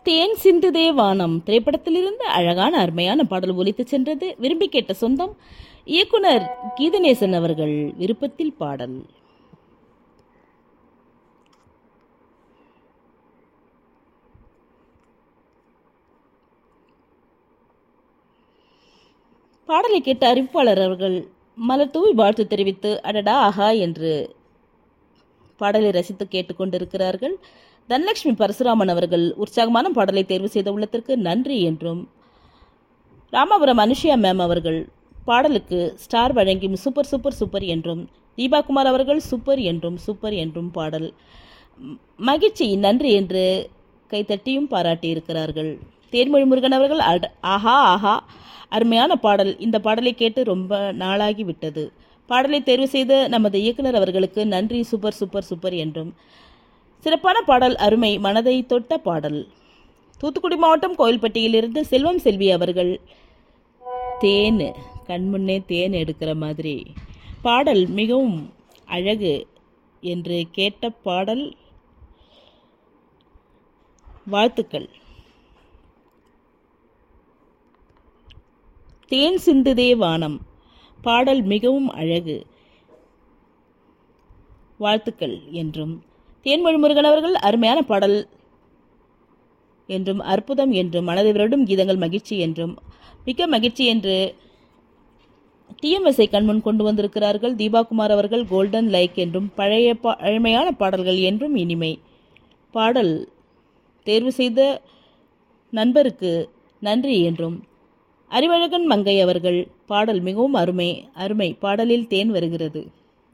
தேன் சிந்துதே வானம் திரைப்படத்திலிருந்து அழகான அருமையான பாடல் ஒலித்து சென்றது விரும்பி கேட்ட சொந்தம் இயக்குனர் கீதநேசன் அவர்கள் விருப்பத்தில் பாடல் பாடலை கேட்ட அறிவிப்பாளர் அவர்கள் மலர் தூவி வாழ்த்து தெரிவித்து அடடா ஆஹா என்று பாடலை ரசித்து கேட்டுக்கொண்டிருக்கிறார்கள் தனலட்சுமி பரசுராமன் அவர்கள் உற்சாகமான பாடலை தேர்வு செய்த உள்ளத்திற்கு நன்றி என்றும் ராமபுரம் அனுஷியா மேம் அவர்கள் பாடலுக்கு ஸ்டார் வழங்கி சூப்பர் சூப்பர் சூப்பர் என்றும் தீபாகுமார் அவர்கள் சூப்பர் என்றும் சூப்பர் என்றும் பாடல் ம், மகிழ்ச்சி நன்றி என்று கைத்தட்டியும் பாராட்டியிருக்கிறார்கள் தேன்மொழி முருகன் அவர்கள் அட ஆஹா ஆஹா அருமையான பாடல் இந்த பாடலை கேட்டு ரொம்ப நாளாகி விட்டது பாடலை தேர்வு செய்த நமது இயக்குனர் அவர்களுக்கு நன்றி சூப்பர் சூப்பர் சூப்பர் என்றும் சிறப்பான பாடல் அருமை மனதை தொட்ட பாடல் தூத்துக்குடி மாவட்டம் கோயில்பட்டியிலிருந்து செல்வம் செல்வி அவர்கள் தேன் கண்முன்னே தேன் எடுக்கிற மாதிரி பாடல் மிகவும் அழகு என்று கேட்ட பாடல் வாழ்த்துக்கள் தேன் சிந்துதே வானம் பாடல் மிகவும் அழகு வாழ்த்துக்கள் என்றும் தேன்மொழி முருகன் அவர்கள் அருமையான பாடல் என்றும் அற்புதம் என்றும் மனதை விரடும் கீதங்கள் மகிழ்ச்சி என்றும் மிக்க மகிழ்ச்சி என்று டிஎம்எஸ்ஐ கண்முன் கொண்டு வந்திருக்கிறார்கள் தீபாகுமார் அவர்கள் கோல்டன் லைக் என்றும் பழைய பா பழமையான பாடல்கள் என்றும் இனிமை பாடல் தேர்வு செய்த நண்பருக்கு நன்றி என்றும் அறிவழகன் மங்கை அவர்கள் பாடல் மிகவும் அருமை அருமை பாடலில் தேன் வருகிறது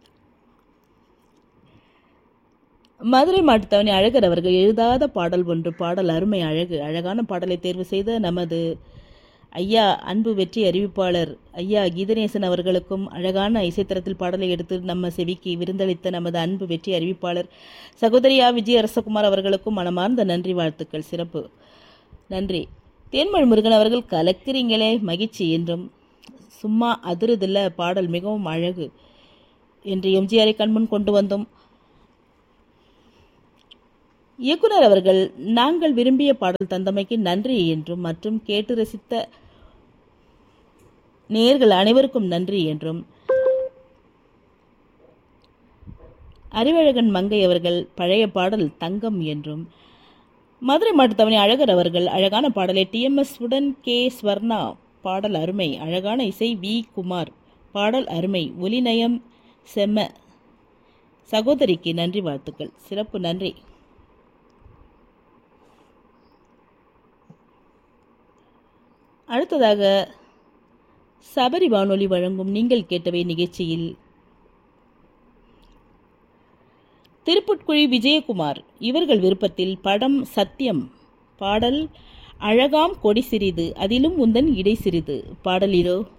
மதுரை மாட்டுத்தவணி அழகர் அவர்கள் எழுதாத பாடல் ஒன்று பாடல் அருமை அழகு அழகான பாடலை தேர்வு செய்த நமது ஐயா அன்பு வெற்றி அறிவிப்பாளர் ஐயா கீதநேசன் அவர்களுக்கும் அழகான இசைத்தரத்தில் பாடலை எடுத்து நம்ம செவிக்கு விருந்தளித்த நமது அன்பு வெற்றி அறிவிப்பாளர் சகோதரியா விஜய் அரசகுமார் அவர்களுக்கும் மனமார்ந்த நன்றி வாழ்த்துக்கள் சிறப்பு நன்றி தேன்மொழி முருகன் அவர்கள் கலக்கிறீங்களே மகிழ்ச்சி என்றும் சும்மா அதிருதில்ல பாடல் மிகவும் அழகு என்று எம்ஜிஆரை கண்முன் கொண்டு வந்தோம் இயக்குனர் அவர்கள் நாங்கள் விரும்பிய பாடல் தந்தமைக்கு நன்றி என்றும் மற்றும் கேட்டு ரசித்த நேயர்கள் அனைவருக்கும் நன்றி என்றும் அறிவழகன் மங்கை அவர்கள் பழைய பாடல் தங்கம் என்றும் மதுரை மாட்டுத்தவணி அழகர் அவர்கள் அழகான பாடலை டிஎம்எஸ் உடன் கே ஸ்வர்ணா பாடல் அருமை அழகான இசை வி குமார் பாடல் அருமை ஒலிநயம் செம்ம சகோதரிக்கு நன்றி வாழ்த்துக்கள் சிறப்பு நன்றி அடுத்ததாக சபரி வானொலி வழங்கும் நீங்கள் கேட்டவை நிகழ்ச்சியில் திருப்புட்குழி விஜயகுமார் இவர்கள் விருப்பத்தில் படம் சத்தியம் பாடல் அழகாம் கொடி சிறிது அதிலும் உந்தன் இடை சிறிது பாடல் இதோ